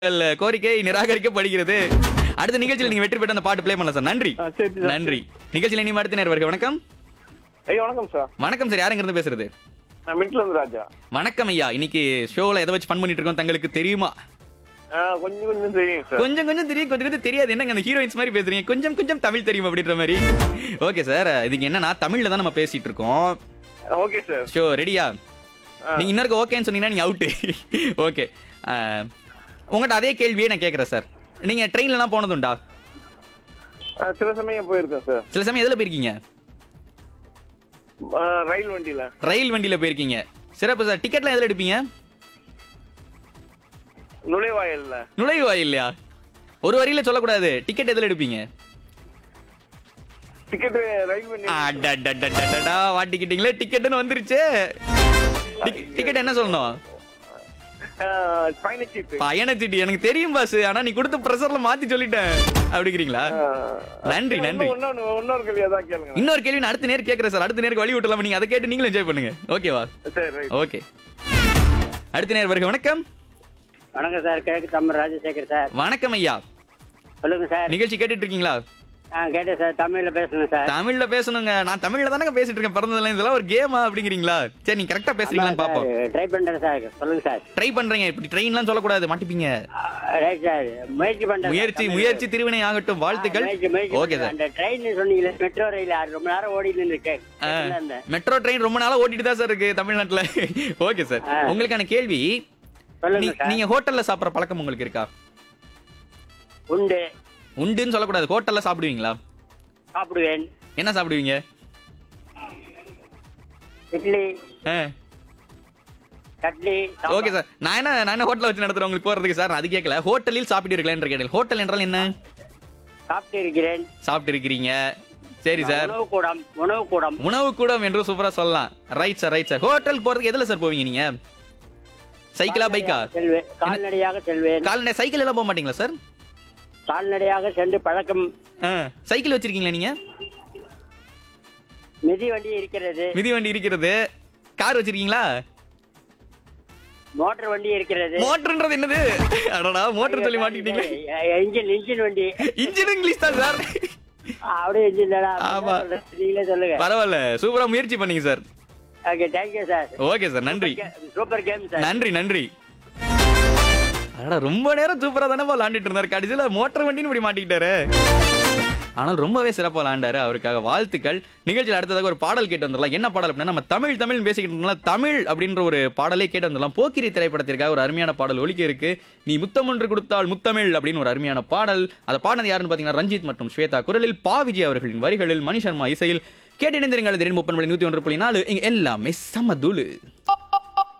உங்கள் கோரிக்கை நிராகரிக்கப்படுகிறது அடுத்த நிகழ்ச்சியில் நீங்க வெற்றி பெற்று அந்த பாட்டு ப்ளே பண்ணலாம் சார் நன்றி ஆ, சரி, சார். நன்றி நிகழ்ச்சியில் இனி அடுத்த நேரம் வருக வணக்கம் ஐயா வணக்கம் சார் வணக்கம் சார் யாருங்க இருந்து பேசுறது நான் மின்ட்ல இருந்து ராஜா வணக்கம் ஐயா இன்னைக்கு ஷோல எதை வச்சு ஃபன் பண்ணிட்டு இருக்கோம் தங்களுக்கு தெரியுமா ஆ, கொஞ்சம் கொஞ்சம் தெரியும் சார் கொஞ்சம் கொஞ்சம் தெரியும் கொஞ்சம் கொஞ்சம் தெரியாது என்னங்க அந்த ஹீரோயின்ஸ் மாதிரி பேசுறீங்க கொஞ்சம் கொஞ்சம் தமிழ் தெரியும் அப்படின்ற மாதிரி ஓகே சார் இதுக்கு என்னன்னா தமிழ்ல தான் நம்ம பேசிட்டு இருக்கோம் ஓகே சார் ஷோ ரெடியா நீங்க இன்னொரு ஓகேன்னு சொன்னீங்கன்னா நீங்க அவுட்டு ஓகே உங்கள்கிட்ட அதே கேள்வியே நான் கேட்குறேன் சார் நீங்க ட்ரெயின்லலாம் போனதுண்டா ஆ, சில சமயம் போயிருக்கேன் சார் சில சமயம் எதில் போயிருக்கீங்க ஆ, ரயில் வண்டியில ரயில் வண்டியில போயிருக்கீங்க சிறப்பு சார் டிக்கெட்லாம் எதில் எடுப்பீங்க நுழைவாயில்ல நுழைவாயில் இல்லையா ஒரு வரியில சொல்லக்கூடாது டிக்கெட் எதில் எடுப்பீங்க டிக்கெட் ரயில் வண்டி அடடடடடடா, மாட்டிக்கிட்டீங்களே டிக்கெட்னு வந்துருச்சு டிக்கெட் என்ன சொல்லணும் ஆ, பயணச்சீட்டு பயணச்சீட்டு எனக்கு தெரியும் பாஸ் ஆனா நீ கொடுத்த ப்ரெஷர்ல மாத்தி சொல்லிட்டேன் அப்படிங்கிறீங்களா ஆ, நன்றி, நன்றி. இன்னொன்னு இன்னொரு கேள்வி அதான் கேளுங்க இன்னொரு கேள்வி நான் அடுத்த நேரம் கேட்கறேன் சார் அடுத்த நேருக்கு வழி விட்டலாம் நீங்க அதை கேட்டு நீங்களும் என்ஜாய் பண்ணுங்க ஓகேவா சரி ரைட் ஓகே அடுத்த நேரம் வருக வணக்கம் வணக்கம் சார் கிழக்கு தமிழ் ராஜசேகர் சார் வணக்கம் ஐயா சொல்லுங்க சார் நிகழ்ச்சி கேட்டுட்டு இருக்கீங்களா ஆ கேட்டேன் சார் தமிழ்ல பேசணும் சார் தமிழ்ல பேசணுங்க நான் தமிழ்ல தானங்க பேசிட்டு இருக்கேன் பிறந்ததுல இதெல்லாம் ஒரு கேமா அப்படிங்கிறீங்களா சரி நீங்க கரெக்டா பேசுறீங்களான்னு பாப்போம் ட்ரை பண்றேன் சார் சொல்லுங்க சார் ட்ரை பண்றீங்க இப்படி ட்ரெயின்லாம் சொல்லக்கூடாது மாட்டிப்பீங்க ரைட் சார் முயற்சி பண்றேன் முயற்சி முயற்சி திருவினை ஆகட்டும் வாழ்த்துக்கள் ஓகே சார் அந்த ட்ரெயின் சொன்னீங்களே மெட்ரோ ரயில் அது ரொம்ப நேரம் ஓடி இருக்கேன் மெட்ரோ ட்ரெயின் ரொம்ப நாளா ஓட்டிட்டு தான் சார் இருக்கு தமிழ்நாட்டுல ஓகே சார் ஆ. உங்களுக்கான கேள்வி சொல்லுங்க நீ- சார் நீங்க ஹோட்டல்ல சாப்பிடுற பழக்கம் உங்களுக்கு இருக்கா உண்டு உண்டுன்னு சொல்லக்கூடாது ஹோட்டல்ல சாப்பிடுவீங்களா சாப்பிடுவேன் என்ன சாப்பிடுவீங்க இட்லி ஆ. சட்னி ஓகே சார் நான் என்ன நான் என்ன ஹோட்டல் வச்சு நடத்துறேன் உங்களுக்கு போறதுக்கு சார் நான் அது கேட்கல ஹோட்டலில் சாப்பிட்டு என்ற கேட்டேன் ஹோட்டல் என்றால் என்ன சாப்பிட்டு இருக்கிறேன் சாப்பிட்டு இருக்கிறீங்க சரி சார் உணவு கூடம் உணவு கூடம் உணவு கூடம் என்று சூப்பரா சொல்லலாம் right sir right sir hotel போறதுக்கு எதுல சார் போவீங்க நீங்க சைக்கிளா பைக்கா செல்வேன் கால்நடையாக செல்வேன் கால்நடை சைக்கிள் எல்லாம் போக மாட்டீங்களா சார் கால்நடையாக சென்று பழக்கம் சைக்கிள் வச்சிருக்கீங்களா நீங்க மிதி வண்டி இருக்கிறது மிதி வண்டி இருக்கிறது கார் வச்சிருக்கீங்களா மோட்டார் வண்டி இருக்கிறது மோட்டர்ன்றது என்னது அடடா மோட்டர் சொல்லி மாட்டிக்கிட்டீங்க இன்ஜின் இன்ஜின் வண்டி இன்ஜின் இங்கிலீஷ் தான் சார் அப்படியே இன்ஜின் தானா ஆமா. நீங்களே சொல்லுங்க பரவாயில்ல சூப்பரா முயற்சி பண்ணீங்க sir okay thank you sir okay sir நன்றி சூப்பர் கேம் சார் நன்றி நன்றி அடடா ரொம்ப நேரம் சூப்பரா தானே விளாண்டுட்டு இருந்தாரு கடைசியில மோட்டர் வண்டின்னு இப்படி மாட்டிக்கிட்டாரு ஆனால் ரொம்பவே சிறப்பா விளாண்டாரு அவருக்காக வாழ்த்துக்கள் நிகழ்ச்சியில் அடுத்ததாக ஒரு பாடல் கேட்டு வந்துடலாம் என்ன பாடல் அப்படின்னா நம்ம தமிழ் தமிழ் பேசிக்கிட்டு இருந்தோம்ல தமிழ் அப்படின்ற ஒரு பாடலே கேட்டு வந்துடலாம் போக்கிரி திரைப்படத்திற்காக ஒரு அருமையான பாடல் ஒலிக்க இருக்கு நீ முத்தம் ஒன்று கொடுத்தால் முத்தமிழ் அப்படின்னு ஒரு அருமையான பாடல் அதை பாடினது யாருன்னு பார்த்தீங்கன்னா ரஞ்சித் மற்றும் ஸ்வேதா குரலில் பா விஜய் அவர்களின் வரிகளில் மணி சர்மா இசையில் கேட்டு இணைந்திருங்கள் திடீர் முப்பது மணி நூத்தி ஒன்று புள்ளி நாலு இங்க எல்லாமே சமதுலு